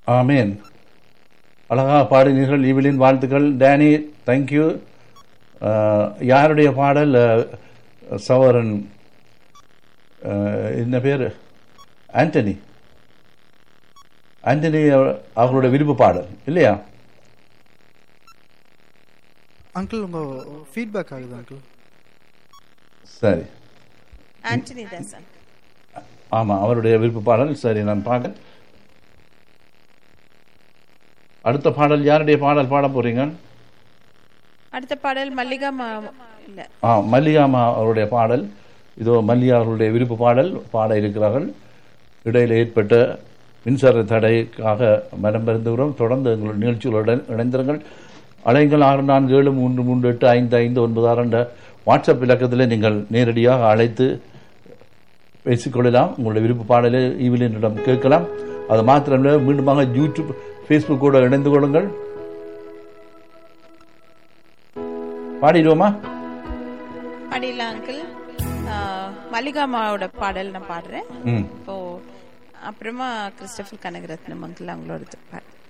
ஆமேன் அழகா பாடினீர்கள் இவளின் வாழ்த்துக்கள் டேனி தேங்க்யூ யாருடைய பாடல் அஹ், சவரன் அஹ், என்ன பேர் ஆண்டனி ஆண்டனி அவ- அவர்களுடைய விருப்ப பாடல் இல்லையா அங்கிள் உங்க ஃபீட்பேக் ஆகுது அங்கிள் சரி ஆண்டனி தாசன் ஆமாம் அவருடைய விருப்ப பாடல் சரி நான் பார்க்க அடுத்த பாடல் யாருடைய பாடல் பாட போறீங்க அடுத்த பாடல் மல்லிகா மா இல்ல ஆ மல்லிகாமா அவருடைய பாடல் இதோ மல்லிகா அவர்களுடைய விருப்ப பாடல் பாட இருக்கிறார்கள் இடையில் ஏற்பட்ட மின்சார தடைக்காக மனம் பெருந்துகிறோம் தொடர்ந்து எங்கள் நிகழ்ச்சிகளுடன் இணைந்திருங்கள் அலைங்கள் ஆறு நான்கு ஏழு மூன்று மூன்று எட்டு ஐந்து ஐந்து ஒன்பது ஆறு என்ற வாட்ஸ்அப் இலக்கத்தில் நீங்கள் நேரடியாக அழைத்து பேசிக்கொள்ளலாம் உங்களுடைய விருப்ப பாடலை ஈவிலினிடம் கேட்கலாம் அது மாத்திரமில்லை மீண்டுமாக யூடியூப் ஃபேஸ்புக்கோடு இணைந்து கொள்ளுங்கள் பாடிடுவோமா பாடிடலாம் அங்கிள் மல்லிகா அம்மாவோட பாடல் நான் பாடுறேன் ம் இப்போ அப்புறமா கிறிஸ்டபர் கனகரத்னம் அங்கிள் அவங்களோட பாடு